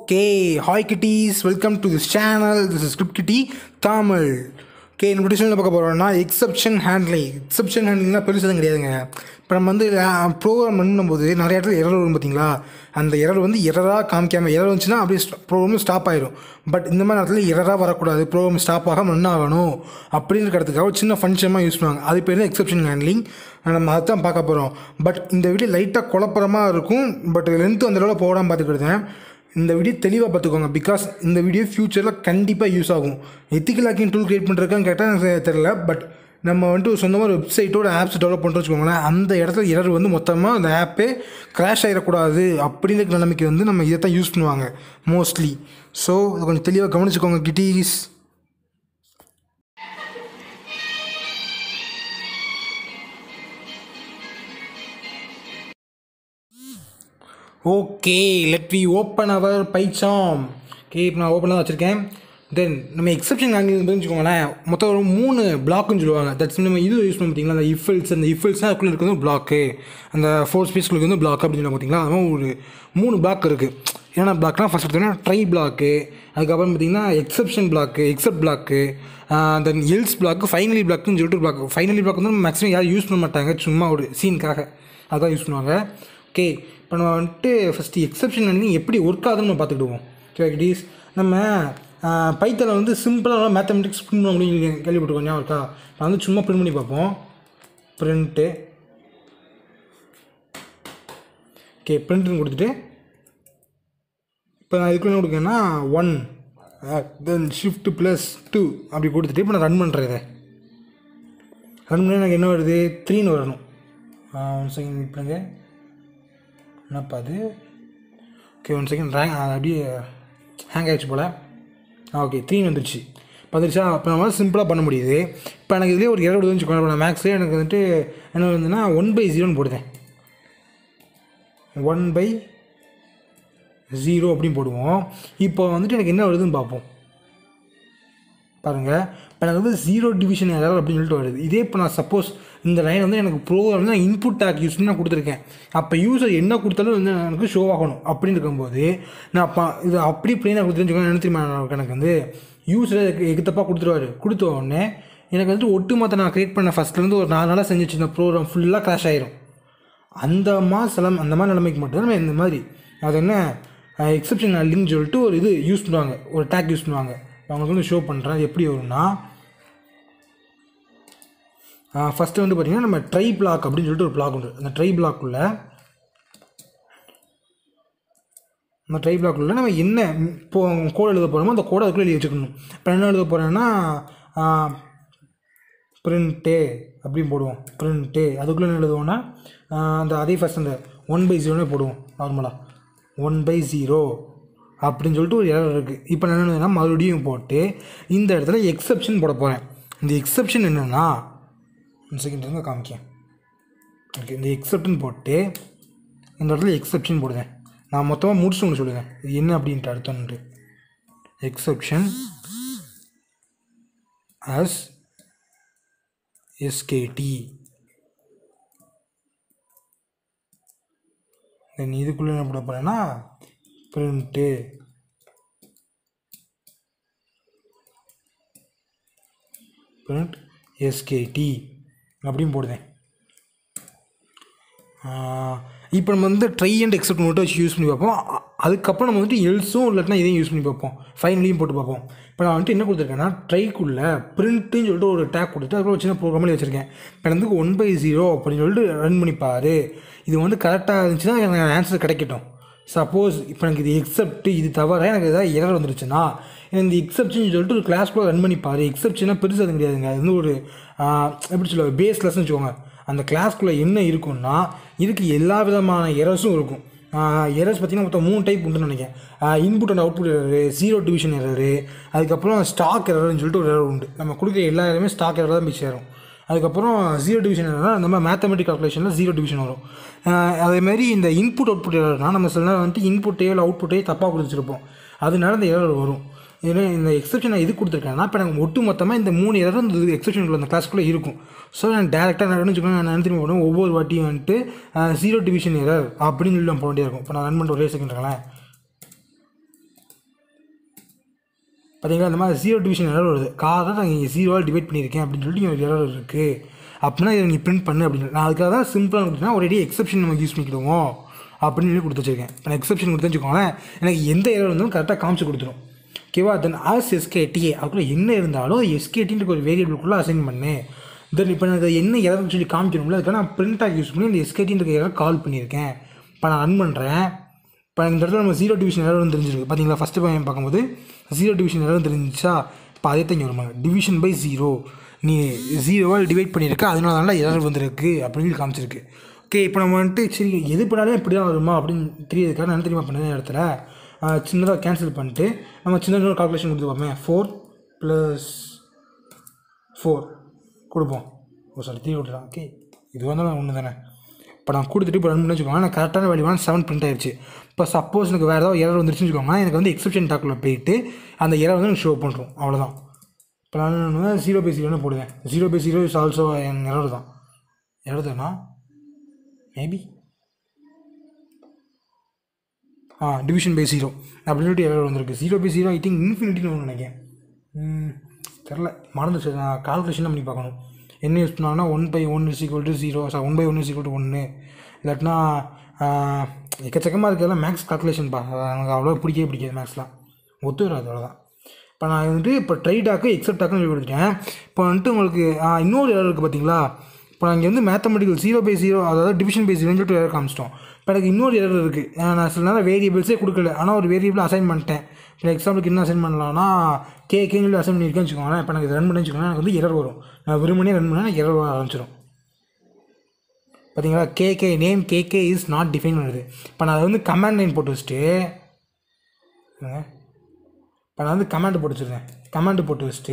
Okay hi kitties welcome to this channel this is script kitty Tamil okay இந்த டிஷனில் பார்க்க போகிறோம்னா exception handling exception ஹேண்ட்லிங்லாம் பெருசு கிடையாதுங்க இப்போ நம்ம வந்து ப்ரோக்ராம் பண்ணும்போது நிறைய இடத்துல எரர் வரும் பார்த்தீங்களா அந்த எரர் வந்து எரராக காமிக்காமல் எரர் வந்துச்சுன்னா அப்படியே ப்ரோக்ராம் ஸ்டாப் ஆயிடும் பட் இந்த மாதிரி இடத்துல எரராக வரக்கூடாது ப்ரோக்ராம் ஸ்டாப் ஆகாமல் ரன் ஆகணும் அப்படின்றதுக்காக ஒரு சின்ன ஃபங்க்ஷனாக யூஸ் பண்ணுவாங்க அது பேர் தான் எக்ஸப்ஷன் ஹேண்ட்லிங் நம்ம அதுதான் பார்க்க போகிறோம் பட் இந்த வீடியோ லைட்டாக குழப்பறமாக இருக்கும் பட் லென்த்து அந்த அளவில் போடாமல் பார்த்துக்கிட்டேன் இந்த வீடியோ தெளிவாக பார்த்துக்கோங்க பிகாஸ் இந்த வீடியோ ஃப்யூச்சரில் கண்டிப்பாக யூஸ் ஆகும் எத்திக்கல் ஹேக்கிங் டூல் கிரியேட் பண்ணுறதுக்கான்னு கேட்டால் எனக்கு தெரில பட் நம்ம வந்துட்டு ஒரு சொந்தமாக ஒரு வெப்சைட்டோட ஆப்ஸ் டெவலப் பண்ணுறோம் வச்சுக்கோங்களேன் அந்த இடத்துல எரர் வந்து மொத்தமாக அந்த ஆப்பே கிராஷ் ஆகிடக்கூடாது அப்படின்ற நிலைமைக்கு வந்து நம்ம இதை தான் யூஸ் பண்ணுவாங்க மோஸ்ட்லி ஸோ இதை கொஞ்சம் தெளிவாக கவனிச்சுக்கோங்க kitties okay let we open our PyCharm okay இப்போ நான் ஓப்பனாக வச்சுருக்கேன் தென் நம்ம எக்ஸப்ஷன் ஆங்கிள் தெரிஞ்சுக்கோங்களேன் மொத்தம் ஒரு மூணு பிளாக்குன்னு சொல்லுவாங்க தட்ஸ் நம்ம இது யூஸ் பண்ண பார்த்தீங்களா அந்த இஃபில்ஸ் அந்த இஃபில்ஸ்னால் அதுக்குள்ளே இருக்கிறது ஒரு பிளாக்கு அந்த ஃபோர் ஸ்பேஸ்க்குள்ள வந்து பிளாக் அப்படின்னு சொல்ல பார்த்தீங்களா அது மாதிரி ஒரு மூணு பிளாக் இருக்குது என்னென்ன பிளாக்னால் ஃபஸ்ட் எடுத்தோம்னா ட்ரை பிளாக்கு அதுக்கப்புறம் பார்த்தீங்கன்னா exception block except block then else block finally பிளாக்குன்னு சொல்லிட்டு பிளாக் ஃபைனலி பிளாக் வந்து மேக்ஸிமம் யாரும் யூஸ் பண்ண மாட்டாங்க சும்மா ஒரு சீனுக்காக அதான் யூஸ் பண்ணுவாங்க ஓகே இப்போ நம்ம வந்துட்டு ஃபஸ்ட்டு எக்ஸப்ஷன் பண்ணி எப்படி ஒர்க் ஆகுதுன்னு நம்ம பார்த்துக்கிடுவோம் ஓகே கிட்டீஸ் நம்ம பைத்தலை வந்து சிம்பிளாக மேத்தமெட்டிக்ஸ் பிரிண்ட் பண்ண முடியும் கேள்விப்பட்டிருக்கோம் ஞாபகம் இருக்கா நான் வந்து சும்மா பிரிண்ட் பண்ணி பார்ப்போம் பிரிண்ட்டு ஓகே பிரிண்ட்டுன்னு கொடுத்துட்டு இப்போ நான் இதுக்குள்ள என்ன கொடுக்கேன்னா one then shift plus two அப்படி கொடுத்துட்டு இப்போ நான் ரன் பண்ணுறேன் இதை ரன் பண்ணி எனக்கு என்ன வருது த்ரீன்னு வரணும் ஒன் செகண்ட் வெயிட் பண்ணுங்க என்னப்பா அது ஓகே ஒன் செகண்ட் ரேங்க் அப்படியே ஹேங் ஆகிடுச்சு போல் ஆ ஓகே த்ரீன்னு வந்துருச்சு வந்துருச்சா அப்போ நம்ம சிம்பிளாக பண்ண முடியுது இப்போ எனக்கு இதுலேயே ஒரு இருபது வந்துச்சு நான் மேக்ஸ்லேயே எனக்கு வந்துட்டு என்ன வந்துன்னா ஒன் பை ஜீரோன்னு போடுதேன் ஒன் பை ஜீரோ அப்படின்னு போடுவோம் இப்போ வந்துட்டு எனக்கு என்ன வருதுன்னு பார்ப்போம் பாருங்கள் இப்போ எனக்கு வந்து ஜீரோ டிவிஷன் எரர் அப்படின்னு சொல்லிட்டு வருது இதே இப்போ நான் சப்போஸ் இந்த லைன் வந்து எனக்கு ப்ரோக்ராம் வந்து நான் இன்புட் டேக் யூஸ் பண்ணி நான் கொடுத்துருக்கேன் அப்போ யூஸர் என்ன கொடுத்தாலும் வந்து எனக்கு ஷோ ஆகணும் அப்படின்னு இருக்கும்போது நான் அப்போ இது அப்படி பிளேனாக கொடுத்துருன்னு என்ன தெரியுமா எனக்கு வந்து யூஸர் எகுத்தப்பா கொடுத்துருவாரு கொடுத்த உடனே எனக்கு வந்துட்டு ஒட்டுமொத்த நான் க்ரியேட் பண்ண ஃபஸ்ட்லேருந்து ஒரு நாலு நாளாக செஞ்சு வச்சிருந்த ப்ரோக்ராம் ஃபுல்லாக கிராஷ் ஆயிரும் அந்த மாதிரி சில அந்த மாதிரி நிலைமைக்கு மட்டும் நம்ம இந்த மாதிரி அது என்ன எக்ஸப்ஷன் லிங்க் சொல்லிட்டு ஒரு இது யூஸ் பண்ணுவாங்க ஒரு டேக் யூஸ் பண்ணுவாங்க அவங்களுக்கு வந்து ஷோ பண்ணுறேன் அது எப்படி வரும்னா ஃபஸ்ட்டு வந்து பார்த்திங்கன்னா நம்ம ட்ரை பிளாக் அப்படின்னு சொல்லிட்டு ஒரு பிளாக் உண்டு அந்த ட்ரை பிளாக்குள்ளே அந்த ட்ரை பிளாக்குள்ளே நம்ம என்ன இப்போ கோட் எழுத போகிறோமோ அந்த கோடை அதுக்குள்ளே எழுதி வச்சுக்கணும் இப்போ என்ன எழுத போகிறேன்னா ப்ரிண்ட்டு அப்படின்னு போடுவோம் ப்ரிண்ட்டு அதுக்குள்ளே என்ன எழுதுவோன்னா அந்த அதே ஃபஸ்ட் அந்த ஒன் பை ஜீரோனே போடுவோம் நார்மலாக ஒன் பை ஜீரோ அப்படின்னு சொல்லிட்டு ஒரு எரர் இருக்குது இப்போ நான் என்ன மறுபடியும் போட்டு இந்த இடத்துல எக்ஸப்ஷன் போட போகிறேன் இந்த எக்ஸப்ஷன் என்னென்னா ஒன் செகண்ட் இருங்க காமிக்கேன் ஓகே இந்த எக்ஸப்ஷன் போட்டு இந்த இடத்துல எக்ஸப்ஷன் போடுவேன் நான் மொத்தமாக முடிச்சு ஒன்று சொல்லுவேன் இது என்ன அப்படின்ட்டு அடுத்தோன்ட்டு எக்ஸப்ஷன் ஆஸ் எஸ்கேடி தென் இதுக்குள்ளே என்ன பண்ண போகிறேன்னா பிரிண்ட்டு பிரிண்ட் எஸ்கேடி அப்படின்னு போடுவேன் இப்போ நம்ம வந்து ட்ரை அண்ட் எக்ஸப்ட் மட்டும் வச்சு யூஸ் பண்ணி பார்ப்போம் அதுக்கப்புறம் நம்ம வந்துட்டு எல்ஸும் இல்லாட்டினா இதையும் யூஸ் பண்ணி பார்ப்போம் ஃபைனலையும் போட்டு பார்ப்போம் இப்போ நான் வந்துட்டு என்ன கொடுத்துருக்கேன்னா ட்ரைக்குள்ளே பிரிண்ட்டுன்னு சொல்லிட்டு ஒரு டேக் கொடுத்துட்டு அதுக்கப்புறம் ஒரு சின்ன ப்ரோக்ராமில் வச்சுருக்கேன் இப்போ வந்து ஒன் பை ஜீரோ அப்படின்னு சொல்லிட்டு ரன் பண்ணிப்பார் இது வந்து கரெக்டாக இருந்துச்சுன்னா எனக்கு ஆன்சர் கிடைக்கட்டும் சப்போஸ் இப்போ எனக்கு இது எக்ஸப்ட் இது தவிர எனக்கு ஏதாவது எரர் வந்துருச்சுன்னா இந்த எக்ஸப்ஷன் சொல்லிட்டு ஒரு கிளாஸ்க்குள்ளே ரன் பண்ணிப்பார் எக்ஸப்ஷனாக பெருசு அது கிடையாதுங்க அது வந்து ஒரு எப்படி சொல்லுவாங்க பேஸ் லெஸ்ன்னு வச்சுக்கோங்க அந்த கிளாஸ்க்குள்ளே என்ன இருக்குன்னா இதுக்கு எல்லா விதமான எரர்ஸும் இருக்கும் எரர்ஸ் பார்த்திங்கன்னா மொத்தம் மூணு டைப் உண்டுன்னு நினைக்கிறேன் input and output error zero division error அதுக்கப்புறம் ஸ்டாக் எரர்னு சொல்லிட்டு ஒரு எரர் உண்டு நம்ம கொடுக்குற எல்லா எரருமே ஸ்டாக் எரர் தான் போய் சேரும் அதுக்கப்புறம் ஜீரோ டிவிஷன் எரர்னா அந்த மாதிரி மேத்தமெட்டிக் கால்குலேஷனில் ஜீரோ டிவிஷன் வரும் அதேமாதிரி இந்த இன்புட் அவுட்புட் எரர்னால் நம்ம சில நேரம் வந்துட்டு இன்புட்டையோ இல்லை அவுட்புட்டையோ தப்பாக கொடுத்துருப்போம் அதனால இந்த எரர் வரும் ஏன்னா இந்த எக்ஸப்ஷன் நான் இது கொடுத்துருக்கேன்னா இப்போ எனக்கு ஒட்டு மொத்தமாக இந்த மூணு எரர் இந்த எக்ஸப்ஷன் அந்த கிளாஸ்க்குள்ளே இருக்கும் ஸோ நான் டேரெக்டாக நான் வச்சுக்கோங்க நான் என்ன திரும்பி போடுவேன் ஒவ்வொரு வாட்டியும் வந்துட்டு ஜீரோ டிவிஷன் எரர் அப்படின்னு சொல்லி நான் போக வேண்டியது இருக்கும் இப்போ நான் ரன் பண்ணிட்டு ஒரே செகண்ட்ங்களேன் பார்த்தீங்களா இந்த மாதிரி ஜீரோ டிவிஷன் எரர் வருது காரணம் நான் இங்கே ஜீரோவால் டிவைட் பண்ணியிருக்கேன் அப்படின்னு சொல்லிட்டு இங்கே ஒரு எரர் இருக்குது அப்படின்னா இதை நீ பிரிண்ட் பண்ணு அப்படின்னு நான் அதுக்காக தான் சிம்பிளாக கொடுத்தேன்னா ஒரேடி எக்ஸப்ஷன் நம்ம யூஸ் பண்ணிக்கிடுவோம் அப்படின்னு சொல்லி கொடுத்து வச்சிருக்கேன் இப்போ நான் எக்ஸப்ஷன் கொடுத்து வச்சுக்கோங்களேன் எனக்கு எந்த எரர் இருந்தாலும் கரெக்டாக காமிச்சு கொடுத்துரும் ஓகேவா தென் ஆஸ் எஸ்கேடிஏ அதுக்குள்ளே என்ன இருந்தாலும் எஸ்கேடின்ற ஒரு வேரியபிளுக்குள்ளே அசைன் பண்ணு தென் இப்போ எனக்கு என்ன எரர்னு சொல்லி காமிக்கணும்ல அதுக்காக நான் பிரிண்டாக யூஸ் பண்ணி இந்த எஸ்கேடின்ற எரர் கால் பண்ணியிருக்கேன் இப்போ நான் ரன் பண்ணுறேன் இப்போ இந்த இடத்துல நம்ம ஜீரோ டிவிஷன் எரர் தெரிஞ்சிருக்கு பார்த்தீங்களா ஃபஸ்ட்டு பையன் பார்க்கும்போது ஜீரோ டிவிஷன் எரர் தெரிஞ்சிச்சா இப்போ அதே தான் இங்கே வருமாங்க டிவிஷன் பை ஜீரோ நீ ஜீரோவால் டிவைட் பண்ணியிருக்க அதனால தான் எரர் வந்திருக்கு அப்படின்னு சொல்லி காமிச்சிருக்கு ஓகே இப்போ நம்ம வந்துட்டு சரி எது பண்ணாலும் இப்படி தான் வருமா அப்படின்னு தெரியறதுக்காக நான் என்ன தெரியுமா பண்ண இடத்துல சின்னதாக கேன்சல் பண்ணிட்டு நம்ம சின்ன கால்குலேஷன் கொடுத்துப்போமே ஃபோர் ப்ளஸ் ஃபோர் கொடுப்போம் ஓ சாரி த்ரீ விட்டுலாம் ஓகே இது வந்தாலும் ஒன்று தானே இப்போ நான் கொடுத்துட்டு இப்போ ரன் பண்ணி வச்சுக்கோங்க நான் கரெக்டான வேல்யூவான செவன் பிரிண்ட் ஆயிடுச்சு இப்போ சப்போஸ் எனக்கு வேறு ஏதாவது எரர் வந்துருச்சுன்னு வச்சுக்கோங்க எனக்கு வந்து எக்ஸப்ஷன் டாக்கில் போயிட்டு அந்த எரர் வந்து எனக்கு ஷோ பண்ணுறோம் அவ்வளோதான் இப்போ நான் ஜீரோ பை ஜீரோன்னு போடுவேன் zero by zero is also an error தான் எரர் தானா maybe ah division by zero அப்படின்னு சொல்லிட்டு எரர் வந்திருக்கு zero by zero I think இன்ஃபினிட்டின்னு ஒன்று நினைக்கிறேன் ம், தெரில மறந்துச்சு நான் கால்குலேஷன் பண்ணி பார்க்கணும் என்ன யூஸ் பண்ணாங்கன்னா one by one is equal to zero sir one by one is equal to ஒன்று இல்லாட்டினா ஆஹ், எக்கச்சக்கமாக இருக்கிறதெல்லாம் மேக்ஸ் கால்குலேஷன்ப்பா எனக்கு அவ்வளோ பிடிக்கவே பிடிக்காது மேக்ஸ்லாம் ஒத்து வராது அவ்வளோதான் இப்போ நான் வந்துட்டு இப்போ ட்ரைடாக்கு எக்ஸப்டாக்குன்னு சொல்லி கொடுத்துட்டேன் இப்போ வந்துட்டு உங்களுக்கு ஆஹ், இன்னொரு எரர் இருக்குது பார்த்தீங்களா இப்போ நான் இங்கே வந்து மேத்தமெட்டிக்கல் ஜீரோ பை ஜீரோ அதாவது டிவிஷன் பை ஜீரோன்னு சொல்லிட்டு எரர் காமிச்சிட்டோம் இப்போ எனக்கு இன்னொரு எரர் இருக்குது நான் சில நேரம் வேரியபிள்ஸே கொடுக்கல ஆனால் ஒரு வேரியபிள் அசைன் பண்ணிட்டேன் இப்போ எக்ஸாம்பிளுக்கு என்ன அசைன் பண்ணலாம்னா கே கேன்னு சொல்லி அசைன் பண்ணியிருக்கேன்னு வச்சுக்கோங்களேன் இப்போ எனக்கு இது ரன் பண்ணி வச்சுக்கோங்களேன் எனக்கு வந்து எரர் வரும் நான் வெறுமனே ரன் பண்ணால் எனக்கு எரர் வர ஆரம்பிச்சிடும் பார்த்தீங்களா KK name KK is not define பண்ணுது இப்போ நான் அதை வந்து கமாண்ட் லைன் போட்டு வச்சுட்டு இருங்க. இப்போ நான் வந்து கமாண்ட் போட்டு வச்சுருக்கேன் கமாண்ட் போட்டு வச்சுட்டு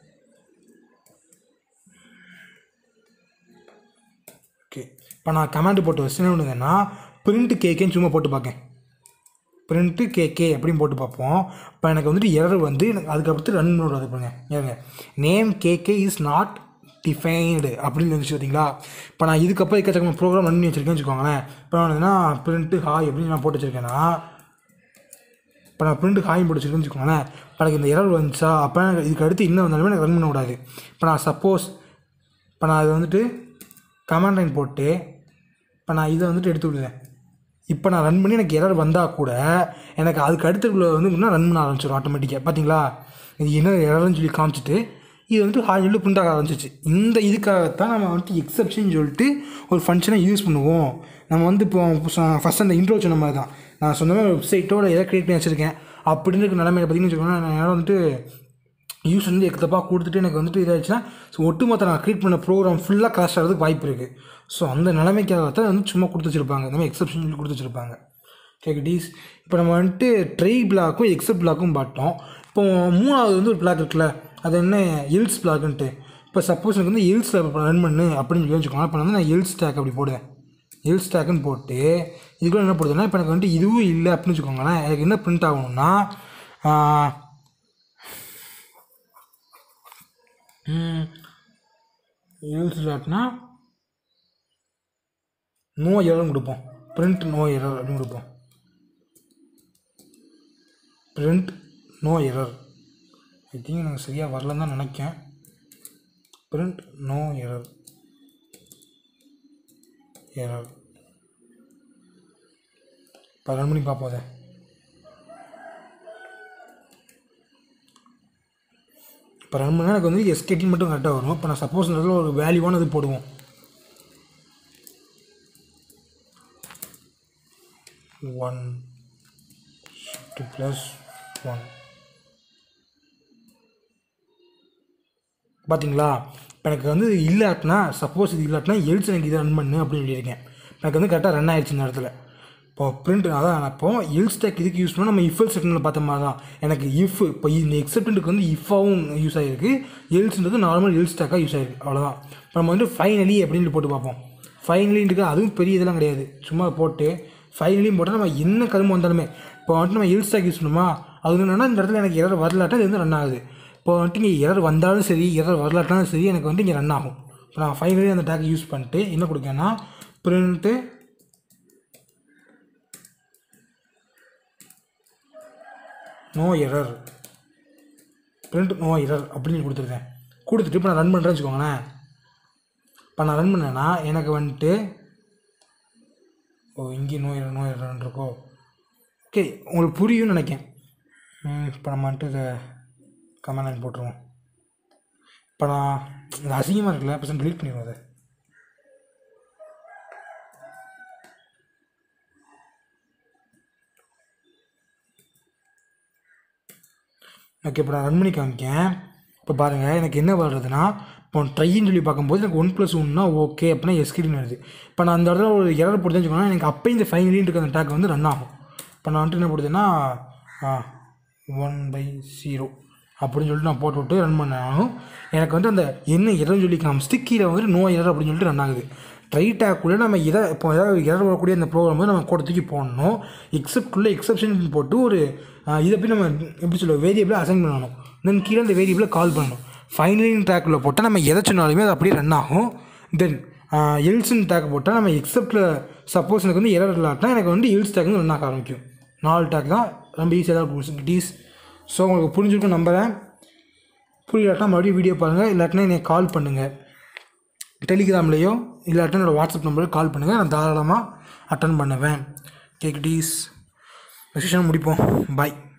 ஓகே இப்போ நான் கமாண்ட் போட்டு வச்சுட்டு என்ன பண்ணுங்கன்னா பிரிண்ட் கேக்கேன்னு சும்மா போட்டு பார்க்கேன் பிரிண்ட்டு கேகே அப்படின்னு போட்டு பார்ப்போம் இப்போ எனக்கு வந்துட்டு எரர் வந்து எனக்கு அதுக்கப்புறத்து ரன் பண்ணுறது பாருங்க ஏங்க name KK is not defined அப்படின்னு இருந்துச்சு பார்த்தீங்களா இப்போ நான் இதுக்கப்புறம் எக்கச்சக்கமாக ப்ரோக்ராம் ரன் பண்ணி வச்சுருக்கேன்னு வச்சுக்கோங்களேன் இப்போ நான் என்னன்னா பிரிண்ட்டு ஹாய் அப்படின்னு நான் போட்டு வச்சுருக்கேன்னா இப்போ நான் பிரிண்ட் ஹாய் போட்டு வச்சுருக்கேன்னு வச்சுக்கோங்களேன் இப்போ எனக்கு இந்த எரர் வந்துச்சா அப்போ எனக்கு இதுக்கு அடுத்து இன்னும் வந்தாலுமே எனக்கு ரன் பண்ண விடாது இப்போ நான் சப்போஸ் இப்போ நான் அதை வந்துட்டு கமாண்ட் லைன் போட்டு இப்போ நான் இதை வந்துட்டு எடுத்து விடுவேன் இப்போ நான் ரன் பண்ணி எனக்கு எரர் வந்தால் கூட எனக்கு அதுக்கு அடுத்துக்குள்ள வந்து முன்னா ரன் பண்ண ஆரம்பிச்சிடும் ஆட்டோமேட்டிக்காக பார்த்தீங்களா இது என்ன எரர்னு சொல்லி காமிச்சிட்டு இது வந்துட்டு ஹாய் சொல்லி பிரிண்ட் ஆக ஆரம்பிச்சிச்சு இந்த இதுக்காகத்தான் நம்ம வந்துட்டு எக்ஸப்ஷன் சொல்லிட்டு ஒரு ஃபங்க்ஷனை யூஸ் பண்ணுவோம் நம்ம வந்து இப்போ ஃபஸ்ட் அந்த இன்ட்ரோ சொன்ன மாதிரி தான் நான் சொன்ன மாதிரி வெப்சைட்டோட எதை க்ரியேட் பண்ணி வச்சுருக்கேன் அப்படின்னு இருக்க நிலமையில பார்த்தீங்கன்னு வச்சுக்கோங்களேன் நான் யாரும் வந்துட்டு யூஸ் வந்து எக்கத்தப்பா கொடுத்துட்டு எனக்கு வந்துட்டு இதாகிடுச்சுன்னா ஸோ ஒட்டுமொத்த நான் க்ரியேட் பண்ண ப்ரோக்ராம் ஃபுல்லாக கிராஷ் ஆகிறதுக்கு வாய்ப்பு இருக்குது ஸோ அந்த நிலைமைக்காக தான் வந்து சும்மா கொடுத்து வச்சுருப்பாங்க இந்த மாதிரி எக்ஸப்ஷன் சொல்லி கொடுத்து வச்சுருப்பாங்க கேக்கடீஸ் இப்போ நம்ம வந்துட்டு ட்ரை பிளாக்கும் எக்ஸப்ட் பிளாக்கும் பார்த்தோம் இப்போ மூணாவது வந்து ஒரு பிளாக் இருக்குல்ல அது என்ன எல்ஸ் பிளாக்ன்ட்டு இப்போ சப்போஸ் எனக்கு வந்து எல்ஸில் ரன் பண்ணு அப்படின்னு சொல்லி வச்சுக்கோங்க இப்போ வந்து நான் எல்ஸ் ஸ்டாக் அப்படி போடுவேன் எல் ஸ்டாக்குன்னு போட்டு இதுக்குள்ள என்ன போடுதுன்னா இப்போ எனக்கு வந்துட்டு இதுவும் இல்லை அப்படின்னு வச்சுக்கோங்களேன் எனக்கு என்ன பிரிண்ட் ஆகணும்னா ஆஹ், எல்ஸ் டாட்னா நோ எரர்னு கொடுப்போம் பிரிண்ட் நோ எரர் அப்படின்னு கொடுப்போம் print no error I think எனக்கு சரியாக வரலன்னு தான் நினைக்கேன் பிரிண்ட் நோ எரர் எரர் இப்போ ரன் பண்ணி பார்ப்போம் அதை இப்போ ரன் பண்ணால் எனக்கு வந்து எஸ்கேட்டி மட்டும் கரெக்டாக வரும் இப்போ நான் சப்போஸ் இந்த இடத்துல ஒரு வேல்யூவானது போடுவோம் ஒன் ஷிஃப்ட் ப்ளஸ் ஒன் பார்த்தீங்களா இப்போ எனக்கு வந்து இது இல்லாட்டினா சப்போஸ் இது இல்லாட்டினா எல்ஸ் எனக்கு இதை ரன் பண்ணு அப்படின்னு சொல்லியிருக்கேன் எனக்கு வந்து கரெக்டாக ரன் ஆயிடுச்சு இந்த இடத்துல இப்போ பிரிண்ட் அதான் இப்போ எல்ஸ் டேக் இதுக்கு யூஸ் பண்ணால் நம்ம இஃபல் செக்ஷனில் பார்த்த மாதிரி தான் எனக்கு இஃப் இப்போ இந்த எக்ஸப்டன்ட்டுக்கு வந்து இஃபாவும் யூஸ் ஆகிருக்கு எல்ஸ்ன்றது நார்மல் எல்ஸ் டேக்காக யூஸ் ஆகிருக்கு அவ்வளோதான் இப்போ நம்ம வந்து ஃபைனலி அப்படின்னு போட்டு பார்ப்போம் ஃபைனலின்றது அதுவும் பெரிய இதெல்லாம் கிடையாது சும்மா போட்டு ஃபைனலியும் போட்டால் நம்ம என்ன கரும்பு வந்தாலுமே இப்போ வந்துட்டு நம்ம எல்ஸ் டேக் யூஸ் பண்ணுமா அது என்னன்னா இந்த இடத்துல எனக்கு எரர் வரலாட்டா இது வந்து ரன் ஆகுது இப்போ வந்துட்டு இங்கே எரர் வந்தாலும் சரி எரர் வரலாட்டாலும் சரி எனக்கு வந்து இங்கே ரன் ஆகும் இப்போ நான் ஃபைனலி அந்த டேக் யூஸ் பண்ணிட்டு என்ன கொடுக்கேன்னா print no error print no error அப்படின்னு கொடுத்துருக்கேன் கொடுத்துட்டு இப்போ நான் ரன் பண்ணுறேன்னு வச்சுக்கோங்களேன் இப்போ நான் ரன் பண்ணேன்னா எனக்கு வந்துட்டு ஓ இங்கே நோய் நோய் இருக்கோ ஓகே உங்களுக்கு புரியும்னு நினைக்கேன் இப்போ நம்ம வந்துட்டு இதை கமெண்ட் லைன் போட்டுருவோம் இப்போ நான் இது அசிங்கமாக இருக்குல்ல பர்சன்ட் delete பண்ணிடுவோம் அதை ஓகே இப்போ நான் ரன் பண்ணி காமிக்கேன் இப்போ பாருங்கள் எனக்கு என்ன வருதுன்னா இப்போ ட்ரைன்னு சொல்லி பார்க்கும்போது எனக்கு ஒன் ப்ளஸ் ஒன்னா ஓகே அப்படின்னா எஸ்கிரின்னு வருது இப்போ நான் அந்த இடத்துல ஒரு எரர் போட்டு வச்சுக்கோங்க எனக்கு அப்போ இந்த ஃபைனலின்னு இருக்க அந்த டேக் வந்து ரன் ஆகும் இப்போ நான் வந்துட்டு என்ன போடுதுன்னா ஒன் பை ஜீரோ அப்படின்னு சொல்லிட்டு நான் போட்டு விட்டு ரன் பண்ணாலும் எனக்கு வந்து அந்த என்ன எரர்னு சொல்லி நம்ம ஸ்டிக்கியில் வந்துட்டு நோ எரர் அப்படின்னு சொல்லிட்டு ரன் ஆகுது ட்ரை டேக்குள்ளே நம்ம இதை இப்போ ஏதாவது எரர் வரக்கூடிய அந்த ப்ரோக்ராம் வந்து நம்ம கூட தூக்கி போடணும் எக்ஸப்ட்குள்ளே எக்ஸப்ஷன் போட்டு ஒரு ஆஹ், இதை போய் நம்ம எப்படி சொல்ல வேரியபிளை அசைன் பண்ணணும் தென் கீழே அந்த வேரியபிளை கால் பண்ணணும் ஃபைனலிங் ட்ராக்கில் போட்டால் நம்ம எதை சொன்னாலுமே அது அப்படியே ரன் ஆகும் தென் எல்ஸ்ன்னு டேக் போட்டால் நம்ம எக்ஸப்ட்டில் சப்போஸ் எனக்கு வந்து எரர் இல்லாட்டினா எனக்கு வந்து எல்ஸ் டேக் வந்து ரன் ஆக ஆரம்பிக்கும் நாலு டேக் தான் ரொம்ப ஈஸியாக தான் பாசிபிலிட்டிஸ் ஸோ உங்களுக்கு புரிஞ்சிருக்கும் நம்புகிறேன் புரியலாட்டினா மறுபடியும் வீடியோ பாருங்கள் இல்லாட்டினா என்னை கால் பண்ணுங்கள் டெலிகிராம்லேயோ இல்லாட்டினா என்னோடய வாட்ஸ்அப் நம்பருக்கு கால் பண்ணுங்கள் நான் தாராளமாக அட்டன் பண்ணுவேன் கேக் டீஸ் செஷன் முடிப்போம் பாய்